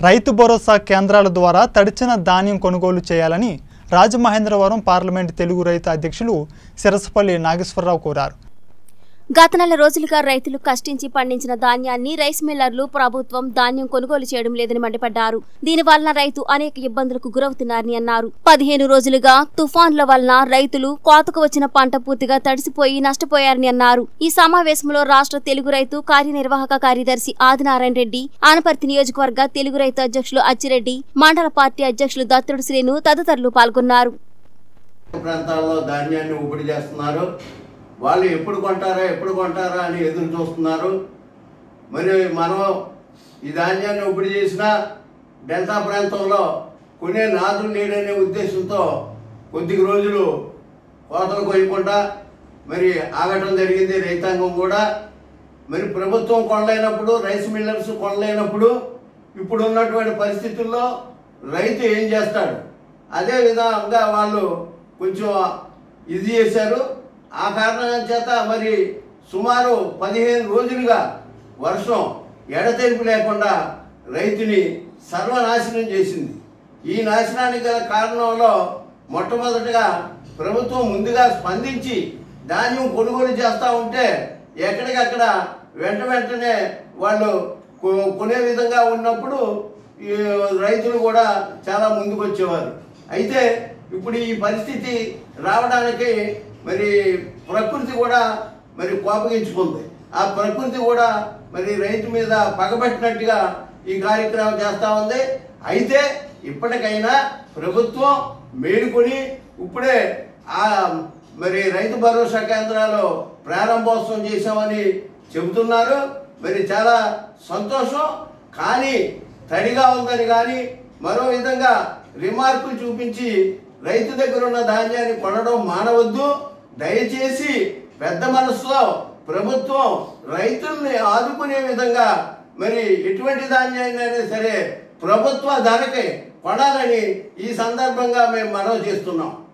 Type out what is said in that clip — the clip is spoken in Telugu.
రైతు భరోసా కేంద్రాల ద్వారా తడిచిన ధాన్యం కొనుగోలు చేయాలని రాజమహేంద్రవరం పార్లమెంట్ తెలుగు రైతు అధ్యక్షులు సిరసపల్లి నాగేశ్వరరావు కోరారు గత నెల రోజులుగా రైతులు కష్టించి పండించిన ధాన్యాన్ని రైస్ మిల్లర్లు ప్రభుత్వం ధాన్యం కొనుగోలు చేయడం లేదని మండిపడ్డారు దీని వలన రైతు అనేక ఇబ్బందులకు గురవుతున్నారని అన్నారు పదిహేను రోజులుగా తుఫాన్ల వలన రైతులు కోతకు వచ్చిన పంట పూర్తిగా తడిసిపోయి నష్టపోయారని అన్నారు ఈ సమావేశంలో రాష్ట్ర తెలుగు రైతు కార్యనిర్వాహక కార్యదర్శి ఆదినారాయణ రెడ్డి ఆనపర్తి నియోజకవర్గ తెలుగు రైతు అధ్యక్షులు అచ్చిరెడ్డి మండల పార్టీ అధ్యక్షులు దత్తుడు శ్రీను తదితరులు పాల్గొన్నారు ప్రాంతాల్లో ధాన్యాన్ని ఊపిడి చేస్తున్నారు వాళ్ళు ఎప్పుడు కొంటారా ఎప్పుడు కొంటారా అని ఎదురు చూస్తున్నారు మరి మనం ఈ ధాన్యాన్ని ఊపిడి చేసిన డెల్టా ప్రాంతంలో కొనే నాదులు లేడనే ఉద్దేశంతో కొద్ది రోజులు కోతలు కొయ్యకుండా మరి ఆగటం జరిగింది రైతాంగం కూడా మరి ప్రభుత్వం కొనలేనప్పుడు రైస్ మిల్లర్స్ కొనలేనప్పుడు ఇప్పుడు ఉన్నటువంటి పరిస్థితుల్లో రైతు ఏం చేస్తాడు అదే విధంగా వాళ్ళు కొంచెం ఇది చేశారు ఆ కారణం చేత మరి సుమారు పదిహేను రోజులుగా వర్షం ఎడతెరిపి లేకుండా రైతుని సర్వనాశనం చేసింది ఈ నాశనానికి గల కారణంలో మొట్టమొదటిగా ప్రభుత్వం ముందుగా స్పందించి ధాన్యం కొనుగోలు చేస్తూ ఉంటే ఎక్కడికక్కడ వెంట వెంటనే వాళ్ళు కొ- కొనే విధంగా ఉన్నప్పుడు ఈ రైతులు కూడా చాలా ముందుకు వచ్చేవారు అయితే ఇప్పుడు ఈ పరిస్థితి రావడానికి మరి ప్రకృతి కూడా మరి కోపగించుకుంది ఆ ప్రకృతి కూడా మరి రైతు మీద పగబట్టినట్టుగా ఈ కార్యక్రమం చేస్తా ఉంది అయితే ఇప్పటికైనా ప్రభుత్వం మేలుకొని ఇప్పుడే ఆ మరి రైతు భరోసా కేంద్రాలు ప్రారంభోత్సవం చేశామని చెబుతున్నారు మరి చాలా సంతోషం కానీ తడిగా ఉందని కానీ మరో విధంగా రిమార్కులు చూపించి రైతు దగ్గర ఉన్న ధాన్యాన్ని కొనడం మానవద్దు దయచేసి పెద్ద మనసులో ప్రభుత్వం రైతుల్ని ఆదుకునే విధంగా మరి ఎటువంటి ధాన్యాన్ని సరే ప్రభుత్వ ధరకే కొనాలని ఈ సందర్భంగా మేము మనవి చేస్తున్నాం